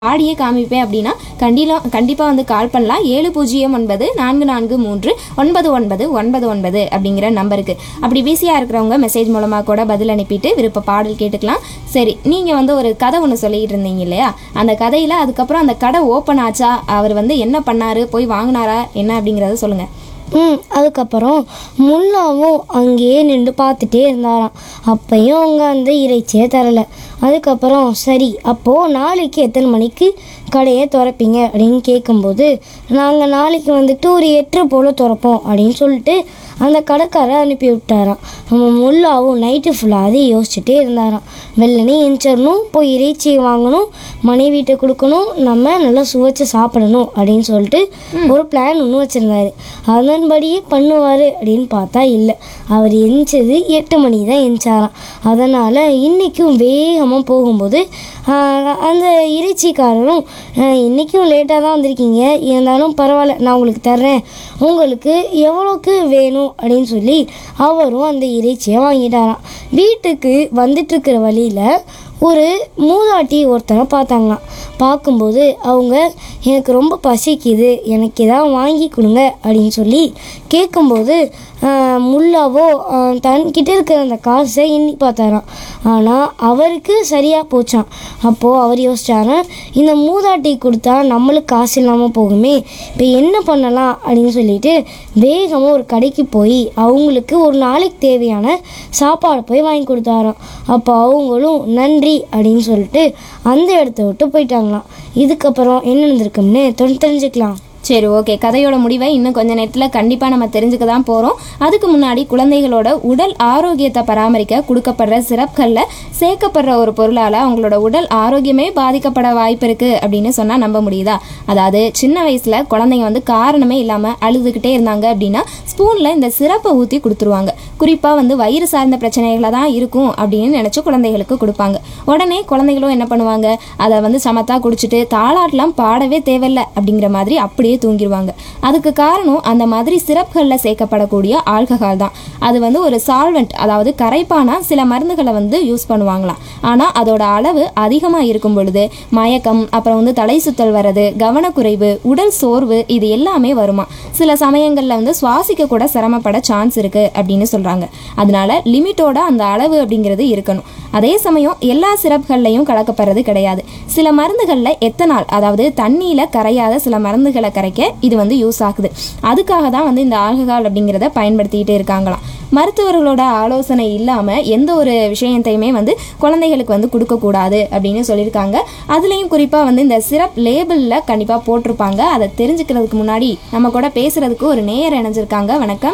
ஆடியே காமிப்பேன் அப்படின்னா கண்டிலா கண்டிப்பாக வந்து கால் பண்ணலாம் ஏழு பூஜ்ஜியம் ஒன்பது நான்கு நான்கு மூன்று ஒன்பது ஒன்பது ஒன்பது ஒன்பது அப்படிங்கிற நம்பருக்கு அப்படி பிஸியாக இருக்கிறவங்க மெசேஜ் மூலமாக கூட பதில் அனுப்பிட்டு விருப்ப பாடல் கேட்டுக்கலாம் சரி நீங்கள் வந்து ஒரு கதை ஒன்று சொல்லிட்டு இருந்தீங்க இல்லையா அந்த கதையில் அதுக்கப்புறம் அந்த கடை ஓப்பன் ஆச்சா அவர் வந்து என்ன பண்ணாரு போய் வாங்கினாரா என்ன அப்படிங்கிறத சொல்லுங்கள் ம் அதுக்கப்புறம் முல்லாவும் அங்கேயே நின்று பார்த்துட்டே இருந்தாராம் அப்பையும் அவங்க அந்த இறைச்சியை தரலை அதுக்கப்புறம் சரி அப்போது நாளைக்கு எத்தனை மணிக்கு கடையை திறப்பீங்க அப்படின்னு கேட்கும்போது நாங்கள் நாளைக்கு வந்துட்டு ஒரு எட்டு போல் திறப்போம் அப்படின்னு சொல்லிட்டு அந்த கடைக்காரர் அனுப்பி விட்டாராம் நம்ம முல்லாவும் நைட்டு ஃபுல்லாக அதை யோசிச்சுட்டே இருந்தாராம் வெள்ளனே எந்திரணும் போய் இறைச்சியை வாங்கணும் மனைவிட்ட கொடுக்கணும் நம்ம நல்லா சுவைச்சு சாப்பிடணும் அப்படின்னு சொல்லிட்டு ஒரு பிளான் ஒன்று வச்சுருந்தாரு அதன்படியே பண்ணுவார் அப்படின்னு பார்த்தா இல்லை அவர் எந்திச்சது எட்டு மணி தான் எந்திச்சாராம் அதனால் இன்றைக்கும் வேகமாக போகும்போது ஆஹ், அந்த இறைச்சிக்காரரும் ஆஹ், இன்றைக்கும் லேட்டாக தான் வந்திருக்கீங்க இருந்தாலும் பரவாயில்ல நான் உங்களுக்கு தர்றேன் உங்களுக்கு எவ்வளோக்கு வேணும் அப்படின்னு சொல்லி அவரும் அந்த இறைச்சியை வாங்கிட்டாராம் வீட்டுக்கு வந்துட்டுருக்கிற வழியில் ஒரு மூதாட்டி ஒருத்தரை பார்த்தாங்களாம் பார்க்கும்போது அவங்க எனக்கு ரொம்ப பசிக்குது எனக்கு எதாவது வாங்கி கொடுங்க அப்படின்னு சொல்லி கேட்கும்போது ஆஹ், முல்லாவோ ஆஹ், தன்கிட்ட இருக்கிற அந்த காசை எண்ணி பார்த்தாராம் ஆனால் அவருக்கு சரியாக போச்சான் அப்போது அவர் யோசிச்சாரு இந்த மூதாட்டி கொடுத்தா நம்மளுக்கு காசு இல்லாமல் போகுமே இப்போ என்ன பண்ணலாம் அப்படின்னு சொல்லிட்டு வேகமாக ஒரு கடைக்கு போய் அவங்களுக்கு ஒரு நாளைக்கு தேவையான சாப்பாடு போய் வாங்கி கொடுத்தாராம் அப்போ அவங்களும் நன்றி அப்படின்னு சொல்லிட்டு அந்த இடத்த விட்டு போயிட்டாங்களாம் இதுக்கப்புறம் என்ன நடந்திருக்குன்னு தொடர்ந்து தெரிஞ்சுக்கலாம் சரி ஓகே கதையோட முடிவை இன்னும் கொஞ்ச நேரத்தில் கண்டிப்பாக நம்ம தெரிஞ்சுக்க தான் போகிறோம் அதுக்கு முன்னாடி குழந்தைகளோட உடல் ஆரோக்கியத்தை பராமரிக்க கொடுக்கப்படுற சிறப்புகளில் சேர்க்கப்படுற ஒரு பொருளால் அவங்களோட உடல் ஆரோக்கியமே பாதிக்கப்பட வாய்ப்பு இருக்குது அப்படின்னு சொன்னால் நம்ப முடியுதா அதாவது சின்ன வயசில் குழந்தைங்க வந்து காரணமே இல்லாமல் அழுதுகிட்டே இருந்தாங்க அப்படின்னா ஸ்பூனில் இந்த சிறப்பை ஊற்றி கொடுத்துருவாங்க குறிப்பாக வந்து வயிறு சார்ந்த பிரச்சனைகளாக தான் இருக்கும் அப்படின்னு நினச்சி குழந்தைகளுக்கு கொடுப்பாங்க உடனே குழந்தைகளும் என்ன பண்ணுவாங்க அதை வந்து சமத்தா குடிச்சிட்டு தாளாட்டெலாம் பாடவே தேவையில்லை அப்படிங்கிற மாதிரி அப்படியே தூங்கிடுவாங்க அதுக்கு காரணம் அந்த மாதிரி சிறப்புகளில் சேர்க்கப்படக்கூடிய ஆல்கஹால் தான் அது வந்து ஒரு சால்வெண்ட் அதாவது கரைப்பானா சில மருந்துகளை வந்து யூஸ் பண்ணுவாங்களாம் ஆனால் அதோட அளவு அதிகமாக இருக்கும் பொழுது மயக்கம் அப்புறம் வந்து தலை சுத்தல் வர்றது கவனக்குறைவு உடல் சோர்வு இது எல்லாமே வருமா சில சமயங்களில் வந்து சுவாசிக்க கூட சிரமப்பட சான்ஸ் இருக்கு அப்படின்னு சொல்றாங்க அதனால லிமிட்டோட அந்த அளவு அப்படிங்கிறது இருக்கணும் அதே சமயம் எல்லா சிறப்புகள்லையும் கலக்கப்படுறது கிடையாது சில மருந்துகளில் எத்தனால் அதாவது தண்ணியில் கரையாத சில மருந்துகளை கரைக்க இது வந்து யூஸ் ஆகுது அதுக்காக தான் வந்து இந்த ஆல்கஹால் அப்படிங்கிறத பயன்படுத்திக்கிட்டு இருக்காங்களாம் மருத்துவர்களோட ஆலோசனை இல்லாமல் எந்த ஒரு விஷயத்தையுமே வந்து குழந்தைகளுக்கு வந்து கொடுக்கக்கூடாது அப்படின்னு சொல்லியிருக்காங்க அதுலேயும் குறிப்பாக வந்து இந்த சிரப் லேபிளில் கண்டிப்பாக போட்டிருப்பாங்க அதை தெரிஞ்சுக்கிறதுக்கு முன்னாடி நம்ம கூட பேசுறதுக்கு ஒரு நேயர் இணைஞ்சிருக்காங்க வணக்கம்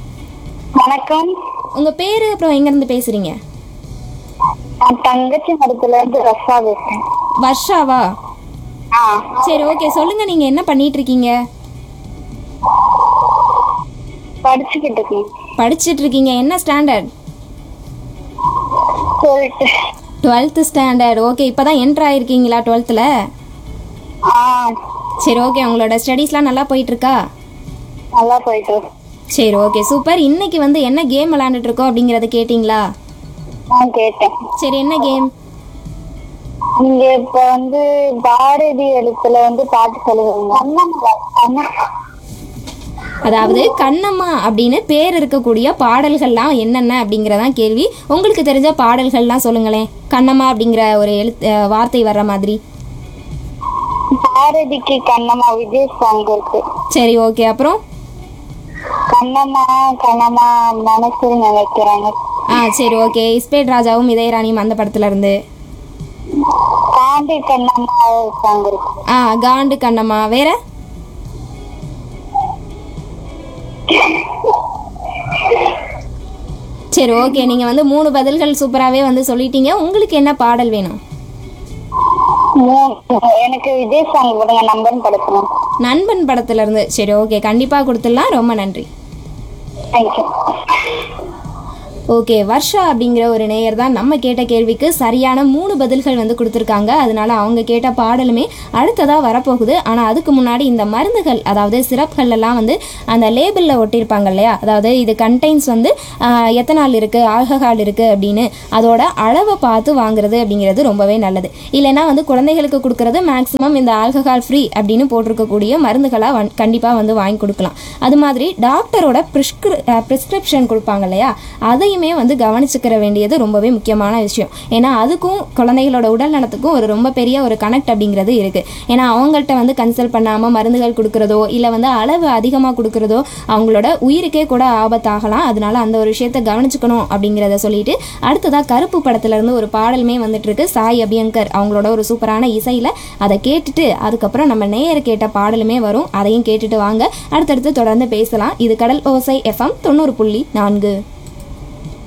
வணக்கம் உங்கள் பேர் அப்புறம் எங்கேருந்து பேசுகிறீங்க நான் தங்கச்சி மரத்துல இருந்து ரஃபா பேசுறேன் வர்ஷாவா ஆ சரி ஓகே சொல்லுங்கள் நீங்கள் என்ன பண்ணிட்டு இருக்கீங்க படிச்சுக்கிட்டு இருக்கேன் படிச்சிட்டு இருக்கீங்க என்ன ஸ்டாண்டர்ட் சொல்லிட்டு டுவெல்த்து ஸ்டாண்டர்ட் ஓகே இப்போ தான் என்ட்ரு ஆயிருக்கீங்களா டுவெல்த்தில் ஆ சரி ஓகே உங்களோட ஸ்டடீஸ்லாம் நல்லா போயிட்டு இருக்கா நல்லா போயிட்டு இருக்கு. சரி ஓகே சூப்பர் இன்னைக்கு வந்து என்ன கேம் விளாண்டுட்டு இருக்கோம் அப்படிங்கிறத கேட்டிங்களா நான் கேட்டேன் சரி என்ன கேம் நீங்க இப்ப வந்து பாரதி எழுத்துல வந்து பாட்டு சொல்லுவீங்க அண்ணா அண்ணா அதாவது கண்ணம்மா அப்படின்னு பேர் இருக்கக்கூடிய பாடல்கள்லாம் என்னென்ன அப்படிங்கிறதான் கேள்வி உங்களுக்கு தெரிஞ்ச பாடல்கள்லாம் சொல்லுங்களேன் கண்ணம்மா அப்படிங்கிற ஒரு எழுத்து அஹ், வார்த்தை வர்ற மாதிரி பாரதிக்கு கண்ணம்மா விஜய் சாங் இருக்கு சரி ஓகே அப்புறம் கண்ணம்மா கண்ணம்மா மனசு நினைக்கிறாங்க ஆ சரி ஓகே இஸ்பேட் ராஜாவும் இதயராணியும் அந்த படத்துல இருந்து காண்டி கண்ணம்மா சாங் இருக்கு ஆ காண்டு கண்ணம்மா வேற சரி ஓகே நீங்க வந்து மூணு பதில்கள் சூப்பராகவே வந்து சொல்லிட்டீங்க உங்களுக்கு என்ன பாடல் வேணும் மூ- எனக்கு விஜய் சாங் போடுங்க நம்பர் படுத்தணும் நண்பன் படத்துல இருந்து சரி ஓகே கண்டிப்பா கொடுத்துடலாம் ரொம்ப நன்றி தேங்க்யூ ஓகே வர்ஷா அப்படிங்கிற ஒரு நேயர் தான் நம்ம கேட்ட கேள்விக்கு சரியான மூணு பதில்கள் வந்து கொடுத்துருக்காங்க அதனால அவங்க கேட்ட பாடலுமே அடுத்ததாக வரப்போகுது ஆனால் அதுக்கு முன்னாடி இந்த மருந்துகள் அதாவது சிரப்கள் எல்லாம் வந்து அந்த லேபிளில் ஒட்டியிருப்பாங்க இல்லையா அதாவது இது கண்டெய்ன்ஸ் வந்து ஆஹ், எத்தனால் இருக்குது ஆல்கஹால் இருக்குது அப்படின்னு அதோட அளவை பார்த்து வாங்குறது அப்படிங்கிறது ரொம்பவே நல்லது இல்லைன்னா வந்து குழந்தைகளுக்கு கொடுக்கறது மேக்ஸிமம் இந்த ஆல்கஹால் ஃப்ரீ அப்படின்னு போட்டிருக்கக்கூடிய மருந்துகளாக வன் கண்டிப்பாக வந்து வாங்கி கொடுக்கலாம் அது மாதிரி டாக்டரோட ப்ரிஸ்கிரி ப்ரிஸ்கிரிப்ஷன் கொடுப்பாங்க இல்லையா அதையுமே வந்து கவனிச்சுக்கிற வேண்டியது ரொம்பவே முக்கியமான விஷயம் ஏன்னா அதுக்கும் குழந்தைகளோட உடல் நலத்துக்கும் ஒரு ரொம்ப பெரிய ஒரு கனெக்ட் அப்படிங்கிறது இருக்குது ஏன்னா அவங்கள்ட்ட வந்து கன்சல்ட் பண்ணாமல் மருந்துகள் கொடுக்குறதோ இல்லை வந்து அளவு அதிகமாக கொடுக்குறதோ அவங்களோட உயிருக்கே கூட ஆபத்தாகலாம் அதனால அந்த ஒரு விஷயத்தை கவனிச்சுக்கணும் அப்படிங்கிறத சொல்லிட்டு அடுத்ததாக கருப்பு படத்துலேருந்து ஒரு பாடலுமே வந்துட்டு இருக்கு சாய் அபியங்கர் அவங்களோட ஒரு சூப்பரான இசையில் அதை கேட்டுட்டு அதுக்கப்புறம் நம்ம நேயர் கேட்ட பாடலுமே வரும் அதையும் கேட்டுட்டு வாங்க அடுத்தடுத்து தொடர்ந்து பேசலாம் இது கடல் ஓசை எஃப்எம் தொண்ணூறு புள்ளி நான்கு